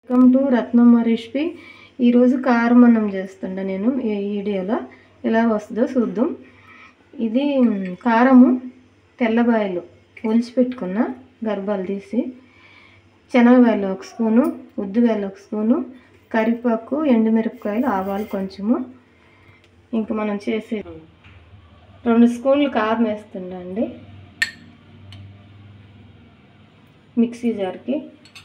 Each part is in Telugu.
వెల్కమ్ టు రత్నమ్మ రెసిపీ ఈరోజు కారం అన్నం చేస్తుండ నేను ఈ వీడియోలో ఎలా వస్తుందో చూద్దాం ఇది మ్, కారము తెల్లబాయలు ఒలిచి పెట్టుకున్న గర్భాలు తీసి శనగబాయలు ఒక స్పూను ఉద్దిబాయలు ఒక స్పూను కరివేపాకు ఎండుమిరపకాయలు ఆవాలు కొంచెము ఇంక మనం చేసే రెండు స్పూన్లు కారం వేస్తుండండి మిక్సీ జార్కి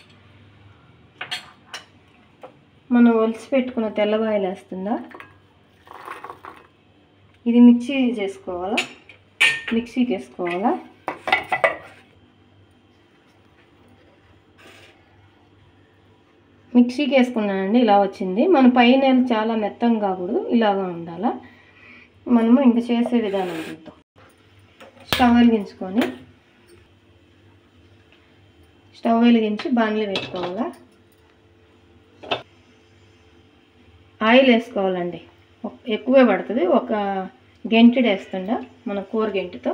మనం ఒలిసి పెట్టుకున్న తెల్లబాయలు వేస్తుందా ఇది మిక్సీ చేసుకోవాలా మిక్సీకి వేసుకోవాలా మిక్సీకి వేసుకున్నానండి ఇలా వచ్చింది మన పైన చాలా మెత్తంగా కాకూడదు ఇలాగా ఉండాలా మనము ఇంకా చేసే విధానం చూద్దాం స్టవ్ వెలిగించుకొని స్టవ్ వెలిగించి బాణలు పెట్టుకోవాలా ఆయిల్ వేసుకోవాలండి ఒక- ఎక్కువే పడుతుంది ఒక గెంటిడు వేస్తుండ మన కూర గెంటితో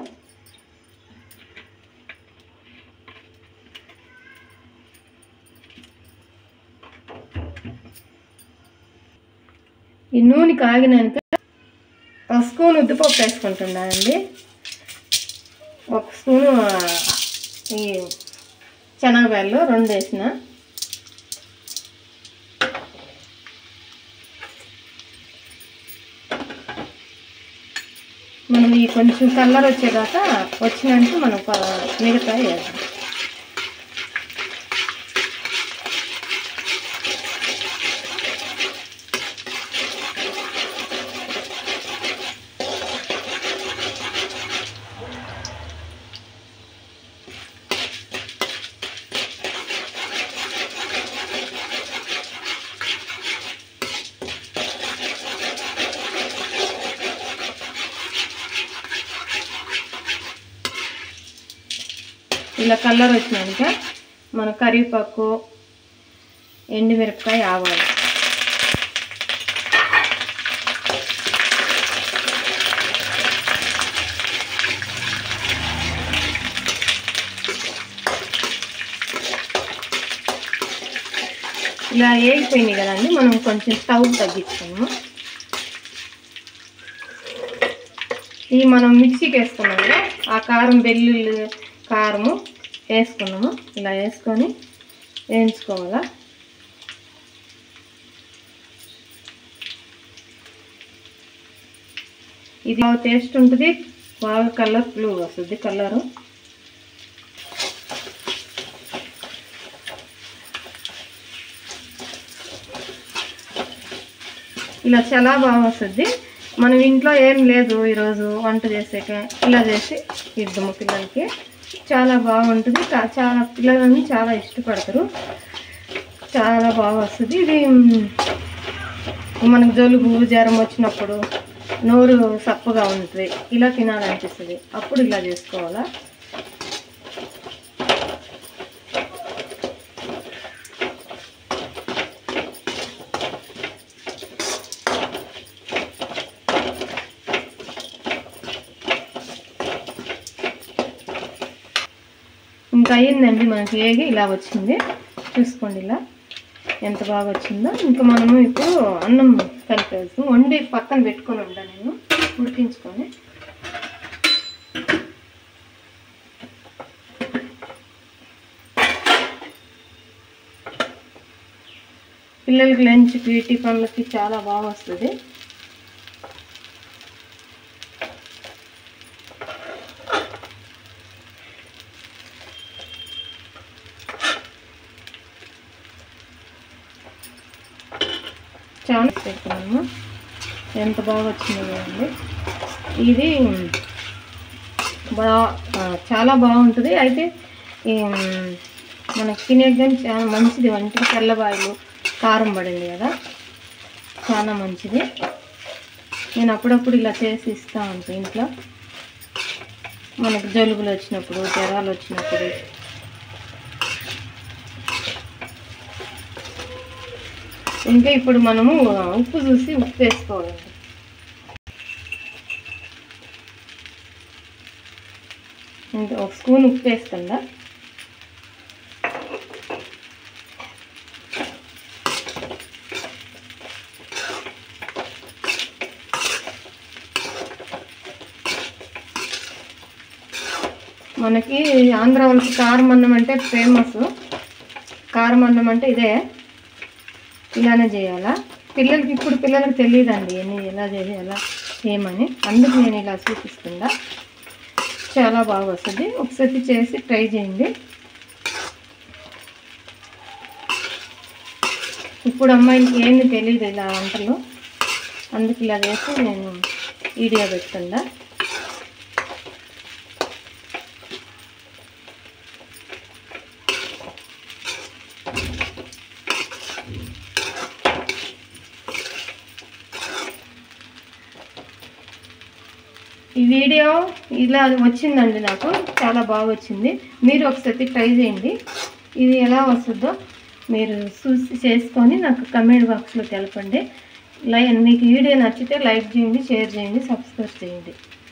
ఈ నూనె కాగినాక ఒక స్పూన్ ఉద్దిపప్పు వేసుకుంటున్నానండి ఒక స్పూను ఆ, ఈ శనగపాయలు రెండు వేసిన మనం ఈ కొంచెం కలర్ వచ్చేదాకా వచ్చినాక మనం ప- మిగతా వేద్దాం ఇలా కలర్ వచ్చినాక మన కరివేపాకు ఎండుమిరపకాయ ఆవాలు ఇలా వేగిపోయినాయి కదండి మనం కొంచెం స్టవ్ తగ్గించుకున్నాము ఈ మనం మిక్సీకి వేసుకున్నాం కదా ఆ కారం వెల్లుల్లి కారము వేసుకున్నాము ఇలా వేసుకొని వేయించుకోవాలా ఇది బాగా టేస్ట్ ఉంటుంది బాగా కలర్ బ్లూ వస్తుంది కలరు ఇలా చాలా బాగా వస్తుంది మనం ఇంట్లో ఏం లేదు ఈరోజు వంట చేసాక ఇలా చేసి ఇద్దాము పిల్లలకి చాలా బాగుంటుంది కా- చాలా పిల్లలని చాలా ఇష్టపడతారు చాలా బాగా వస్తుంది ఇది మ్, మనకు జలుబు జ్వరం వచ్చినప్పుడు నోరు సప్పగా ఉంటుంది ఇలా తినాలనిపిస్తుంది అప్పుడు ఇలా చేసుకోవాలా ఇంకా అయ్యిందండి మనకి ఏగి ఇలా వచ్చింది చూసుకోండి ఇలా ఎంత బాగా వచ్చిందో ఇంకా మనము ఇప్పుడు అన్నం కలిపేస్తాం వండి పక్కన పెట్టుకొని ఉంటా నేను ఉడికించుకొని పిల్లలకి లంచ్కి టిఫన్లకి చాలా బాగా వస్తుంది చాలా పెట్టుకున్నాము ఎంత బాగా వచ్చిందో చూడండి ఇది బా ఆ, చాలా బాగుంటుంది అయితే ఈ, మనకి తినేది కానీ చాలా మంచిది వంటికి తెల్లబాయలు కారం పడింది కదా చాలా మంచిది నేను అప్పుడప్పుడు ఇలా చేసి ఇస్తూ ఉంటాను ఇంట్లో మనకు జలుబులు వచ్చినప్పుడు జ్వరాలు వచ్చినప్పుడు ఇంకా ఇప్పుడు మనము ఉప్పు చూసి ఉప్పు వేసుకోవాలండి ఇంకా ఒక స్పూన్ ఉప్పు వేస్తుందా మనకి ఆంధ్ర వాళ్ళకి కారం అన్నం అంటే ఫేమస్ కారం అన్నం అంటే ఇదే ఇలానే చేయాలా పిల్లలకి ఇప్పుడు పిల్లలకి తెలియదండి ఎన్ని ఎలా చేయాలా ఏమని అందుకు నేను ఇలా చూపిస్తుందా చాలా బాగా వస్తుంది ఒకసారి చేసి ట్రై చేయండి ఇప్పుడు అమ్మాయిలకి ఏంది తెలియదు ఇలా వంటలు అందుకు ఇలా చేసి నేను వీడియో పెడుతుందా ఈ వీడియో ఇలా వచ్చిందండి నాకు చాలా బాగా వచ్చింది మీరు ఒకసారి ట్రై చేయండి ఇది ఎలా వస్తుందో మీరు చూసి చేసుకొని నాకు కమెంట్ బాక్స్లో తెలపండి లై మీకు వీడియో నచ్చితే లైక్ చేయండి షేర్ చేయండి సబ్స్క్రైబ్ చేయండి